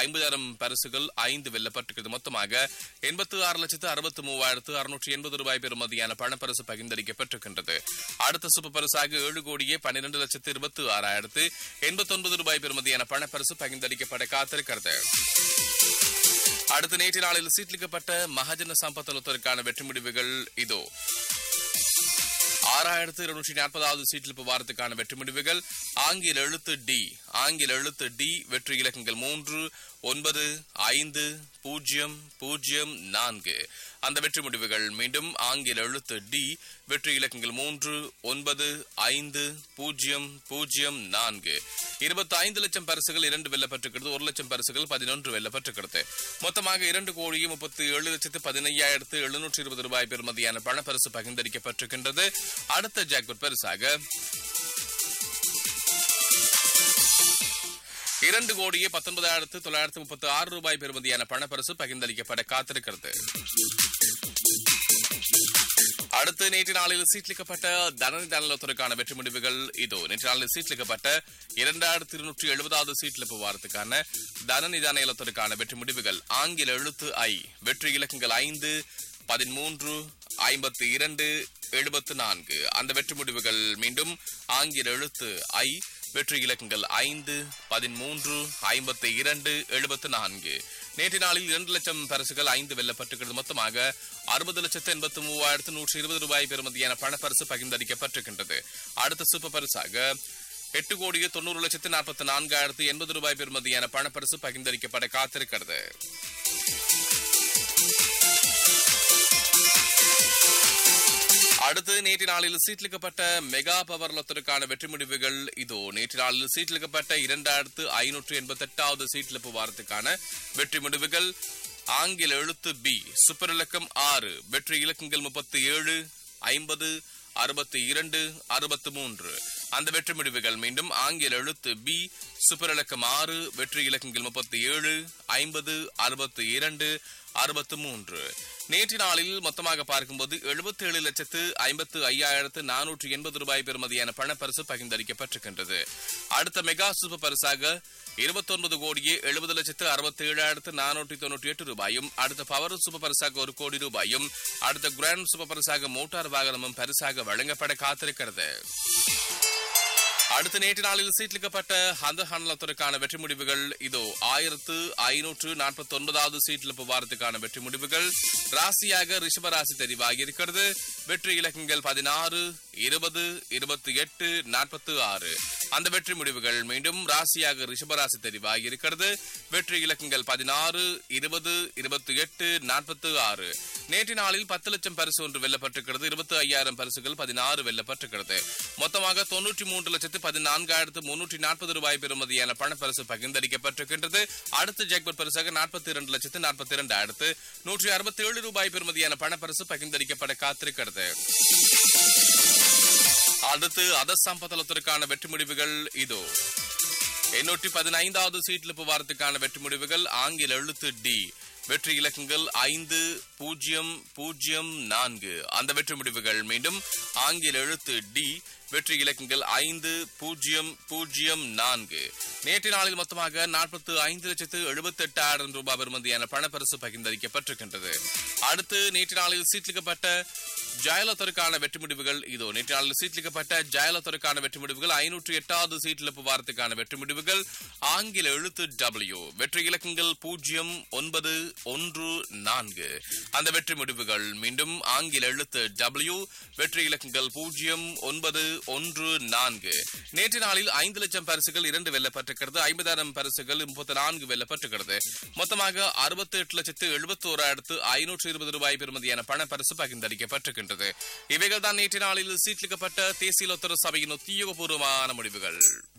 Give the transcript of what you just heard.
ஐம்பதாயிரம் பரிசுகள் ஐந்து வெல்லப்பட்டிருக்கிறது மொத்தமாக எண்பத்தி ஆறு லட்சத்து அறுபத்தி மூவாயிரத்து அறுநூற்றி எண்பது ரூபாய் பெறுமதியான பணப்பரிசு பகிர்ந்தளிக்கப்பட்டிருக்கின்றது அடுத்த சூப்பர் பரிசாக ஏழு கோடியே பன்னிரண்டு லட்சத்து இருபத்தி ஆறாயிரத்து எண்பத்தி ஒன்பது ரூபாய் பெறுமதியான பணப்பரிசு பகிர்ந்தளிக்கப்பட காத்திருக்கிறது அடுத்த நேற்று நாளில் சீட்லிக்கப்பட்ட மகஜன சம்பத்தலத்திற்கான வெற்றி முடிவுகள் இதோ ஆறாயிரத்து இருநூற்றி நாற்பதாவது சீட்டில் வாரத்துக்கான வெற்றி முடிவுகள் ஆங்கில எழுத்து டி ஆங்கில எழுத்து டி வெற்றி இலக்கங்கள் மூன்று ஒன்பது ஐந்து பூஜ்ஜியம் பூஜ்ஜியம் நான்கு அந்த வெற்றி முடிவுகள் மீண்டும் ஆங்கில எழுத்து டி வெற்றி இலக்கங்கள் மூன்று ஒன்பது ஐந்து பூஜ்ஜியம் பூஜ்ஜியம் நான்கு இருபத்தி ஐந்து லட்சம் பரிசுகள் இரண்டு வெல்லப்பட்டிருக்கிறது ஒரு லட்சம் பரிசுகள் பதினொன்று வெல்லப்பட்டிருக்கிறது மொத்தமாக இரண்டு கோடியே முப்பத்தி ஏழு லட்சத்து பதினையாயிரத்து எழுநூற்றி இருபது ரூபாய் பெறுமதியான பணப்பரிசு பகிர்ந்தளிக்கப்பட்டிருக்கின்றது அடுத்த ஜாக்பட் பரிசாக இரண்டு கோடியே பத்தொன்பதாயிரத்து தொள்ளாயிரத்து முப்பத்தி ஆறு ரூபாய் பெறுமதியான பணப்பரிசு பகிர்ந்தளிக்கப்பட காத்திருக்கிறது அடுத்து நேற்று நாளில் சீட்லிக்கப்பட்ட தனனி தனலத்துறைக்கான வெற்றி முடிவுகள் இதோ நேற்று நாளில் சீட்லிக்கப்பட்ட இரண்டாயிரத்தி இருநூற்றி எழுபதாவது சீட்லிப்பு வாரத்துக்கான தனனி தனலத்துறைக்கான வெற்றி முடிவுகள் ஆங்கில எழுத்து ஐ வெற்றி இலக்கங்கள் ஐந்து பதிமூன்று ஐம்பத்தி இரண்டு எழுபத்து நான்கு அந்த வெற்றி முடிவுகள் மீண்டும் ஆங்கில எழுத்து ஐ வெற்றி இலக்கங்கள் ஐந்து பதிமூன்று ஐம்பத்தி இரண்டு எழுபத்து நான்கு நேற்று நாளில் இரண்டு லட்சம் பரிசுகள் ஐந்து வெல்லப்பட்டிருக்கிறது மொத்தமாக அறுபது லட்சத்து எண்பத்தி மூவாயிரத்து நூற்றி இருபது ரூபாய் பெறுமதியான பணப்பரிசு பகிர்ந்தளிக்கப்பட்டிருக்கின்றது அடுத்த சூப்பர் பரிசாக எட்டு கோடியே தொண்ணூறு லட்சத்து நாற்பத்தி நான்காயிரத்து எண்பது ரூபாய் பெறுமதியான பணப்பரிசு பகிர்ந்தளிக்கப்பட காத்திருக்கிறது அடுத்து நேற்று நாளில் சீட்லிக்கப்பட்ட மெகா பவர் லொத்தருக்கான வெற்றி முடிவுகள் இதோ நேற்று நாளில் சீட்லிக்கப்பட்ட இரண்டாயிரத்து ஐநூற்று எண்பத்தி எட்டாவது சீட்லிப்பு வாரத்துக்கான வெற்றி முடிவுகள் ஆங்கில எழுத்து பி சூப்பர் இலக்கம் ஆறு வெற்றி இலக்கங்கள் முப்பத்தி ஏழு ஐம்பது அறுபத்தி இரண்டு அறுபத்தி மூன்று அந்த வெற்றி முடிவுகள் மீண்டும் ஆங்கில எழுத்து பி சூப்பர் இலக்கம் ஆறு வெற்றி இலக்கங்கள் முப்பத்தி ஏழு ஐம்பது அறுபத்தி இரண்டு அறுபத்தி மூன்று நேற்று நாளில் மொத்தமாக பார்க்கும்போது எழுபத்தி ஏழு லட்சத்து ஐம்பத்து ஐயாயிரத்து நானூற்று எண்பது ரூபாய் பெறுமதியான பணப்பரிசு பகிர்ந்தளிக்கப்பட்டிருக்கின்றது அடுத்த மெகா சூப்பர் பரிசாக இருபத்தொன்பது கோடியே எழுபது லட்சத்து அறுபத்தி ஏழாயிரத்து நானூற்றி தொண்ணூற்றி எட்டு ரூபாயும் அடுத்த பவர் சூப்பர் பரிசாக ஒரு கோடி ரூபாயும் அடுத்த கிராண்ட் சூப்பர் பரிசாக மோட்டார் வாகனமும் பரிசாக வழங்கப்பட காத்திருக்கிறது அடுத்த நேற்று நாளில் சீட்லிக்கப்பட்ட அந்த ஹன்லத்திற்கான வெற்றி முடிவுகள் இதோ ஆயிரத்து ஐநூற்று நாற்பத்தி ஒன்பதாவது சீட்லிப்பு வாரத்துக்கான வெற்றி முடிவுகள் ராசியாக ரிஷபராசி தெரிவாகி இருக்கிறது வெற்றி இலக்கங்கள் பதினாறு இருபது இருபத்தி எட்டு நாற்பத்தி ஆறு அந்த வெற்றி முடிவுகள் மீண்டும் ராசியாக ரிஷபராசி தெரிவாகி இருக்கிறது வெற்றி இலக்கங்கள் பதினாறு இருபது இருபத்தி எட்டு நாற்பத்தி ஆறு நேற்று நாளில் பத்து லட்சம் பரிசு ஒன்று வெல்லப்பட்டிருக்கிறது இருபத்தி ஐயாயிரம் பரிசுகள் பதினாறு வெல்லப்பட்டிருக்கிறது மொத்தமாக தொன்னூற்றி மூன்று லட்சத்து பதினான்காயிரத்து முன்னூற்றி நாற்பது ரூபாய் பெறுமதியான பணப்பரிசு பகிர்ந்தளிக்கப்பட்டிருக்கின்றது அடுத்த ஜாக்பட் பரிசாக நாற்பத்தி இரண்டு லட்சத்து நாற்பத்தி இரண்டாயிரத்து நூற்றி அறுபத்தி ஏழு ரூபாய் பெறுமதியான பணப்பரிசு பகிர்ந்தளிக்கப்பட காத்திருக்கிறது அடுத்து அத சம்பதளத்திற்கான வெற்றி முடிவுகள் இதோ எண்ணூற்றி பதினைந்தாவது சீட்லிப்பு வாரத்துக்கான வெற்றி முடிவுகள் ஆங்கில எழுத்து டி வெற்றி இலக்கங்கள் ஐந்து பூஜ்ஜியம் பூஜ்ஜியம் நான்கு அந்த வெற்றி முடிவுகள் மீண்டும் ஆங்கில எழுத்து டி வெற்றி இலக்கங்கள் ஐந்து பூஜ்ஜியம் பூஜ்ஜியம் நான்கு நேற்று நாளில் மொத்தமாக நாற்பத்து ஐந்து லட்சத்து எழுபத்தி எட்டாயிரம் ரூபாய் பெறுமதியான பணப்பரிசு பகிர்ந்தளிக்கப்பட்டிருக்கின்றது அடுத்து நேற்று நாளில் சீட்லிக்கப்பட்ட ஜெயலலிதாவுக்கான வெற்றி முடிவுகள் இதோ நேற்று நாளில் சீட்லிக்கப்பட்ட ஜெயலலிதாவுக்கான வெற்றி முடிவுகள் ஐநூற்று எட்டாவது சீட்டிழப்பு வாரத்துக்கான வெற்றி முடிவுகள் ஆங்கில எழுத்து டபிள்யூ வெற்றி இலக்கங்கள் பூஜ்ஜியம் ஒன்பது ஒன்று நான்கு அந்த வெற்றி முடிவுகள் மீண்டும் ஆங்கில எழுத்து டபிள்யூ வெற்றி இலக்கங்கள் பூஜ்ஜியம் ஒன்பது ஒன்று நான்கு நேற்று நாளில் ஐந்து லட்சம் பரிசுகள் இரண்டு வெல்லப்பட்டிருக்கிறது ஐம்பதாயிரம் பரிசுகள் முப்பத்தி நான்கு வெல்லப்பட்டிருக்கிறது மொத்தமாக அறுபத்தி எட்டு லட்சத்து எழுபத்தி ஓராயிரத்து ஐநூற்று இருபது ரூபாய் பெறுமதியான பண பரிசு பகிர்ந்தளிக்கப்பட்டிருக்கின்றது இவைகள் தான் நேற்று நாளில் சீட்லிக்கப்பட்ட தேசிய லொத்தர சபையின் உத்தியோகபூர்வமான முடிவுகள்